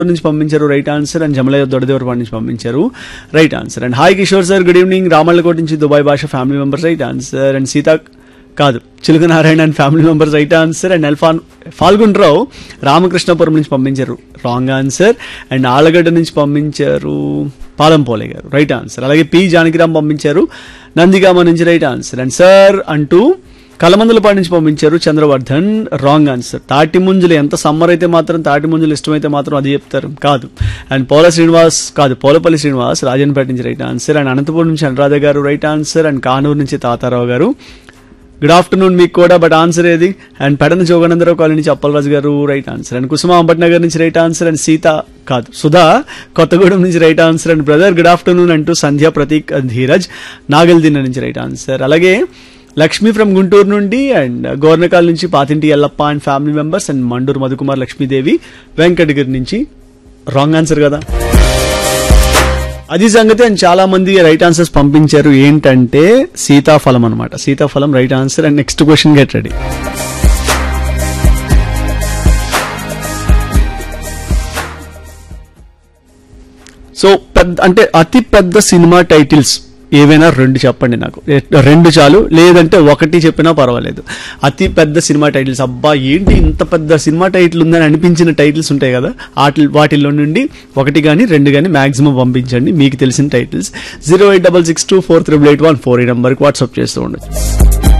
నుంచి పంపించారు right answer and Jamalayya Dodadevarapadu నుంచి పంపించారు right answer and hi Kishore sir good evening Ramallakota నుంచి Dubai Bhasha family members right answer and Seetha కాదు Chiluka Narayana and family members right answer and ఎల్ఫాన్ ఫాల్గుండ్రావు రామకృష్ణపురం నుంచి పంపించారు రాంగ్ ఆన్సర్ అండ్ ఆలగడ్డ నుంచి పంపించారు పాలంపోలే గారు రైట్ ఆన్సర్ అలాగే పి జానకిరామ్ పంపించారు నందిగామ నుంచి రైట్ ఆన్సర్ అండ్ సార్ అంటూ కలమందులపాటి నుంచి పంపించారు చంద్రవర్ధన్ రాంగ్ ఆన్సర్ తాటి ముంజులు ఎంత సమ్మర్ అయితే మాత్రం తాటి ముంజులు ఇష్టమైతే మాత్రం అది చెప్తారు కాదు అండ్ పోల శ్రీనివాస్ కాదు పోలపల్లి శ్రీనివాస్ రాజన్పేట నుంచి రైట్ ఆన్సర్ అండ్ అనంతపురం నుంచి అనురాధ గారు రైట్ ఆన్సర్ అండ్ కానూరు నుంచి తాతారావు గారు గుడ్ ఆఫ్టర్నూన్ మీకు కూడా బట్ ఆన్సర్ ఏది అండ్ పెడన జోగనందరావు కాలనీ నుంచి అప్పలరాజు గారు right answer and Kusuma Ambatnagar నుంచి రైట్ ఆన్సర్ అండ్ సీత కాదు సుధా కొత్తగూడెం నుంచి right answer and brother good afternoon అంటూ సంధ్య ప్రతీక్ ధీరజ్ నాగల్దిన్న నుంచి రైట్ ఆన్సర్ అలాగే లక్ష్మి ఫ్రమ్ గుంటూరు నుండి అండ్ గోర్నకాల్ నుంచి Pathinti Yellappa and family members and Manduru Madhukumar Lakshmidevi Venkatagiri నుంచి రాంగ్ ఆన్సర్ కదా అది సంగతి అండ్ చాలా మంది రైట్ ఆన్సర్స్ పంపించారు ఏంటంటే సీతాఫలం అనమాట సీతాఫలం right answer and next question get ready so పెద్ద అంటే అతి పెద్ద సినిమా టైటిల్స్ ఏవైనా రెండు చెప్పండి నాకు ఎ- రెండు చాలు లేదంటే ఒకటి చెప్పినా పర్వాలేదు అతి పెద్ద సినిమా టైటిల్స్ అబ్బా ఏంటి ఇంత పెద్ద సినిమా టైటిల్ ఉందని అనిపించిన టైటిల్స్ ఉంటాయి కదా వాటి వాటిల్లో నుండి ఒకటి కానీ రెండు కానీ మాక్సిమం పంపించండి మీకు తెలిసిన titles zero eight double six two four triple eight one four ఈ నెంబర్కి వాట్సాప్ చేస్తూ ఉండొచ్చు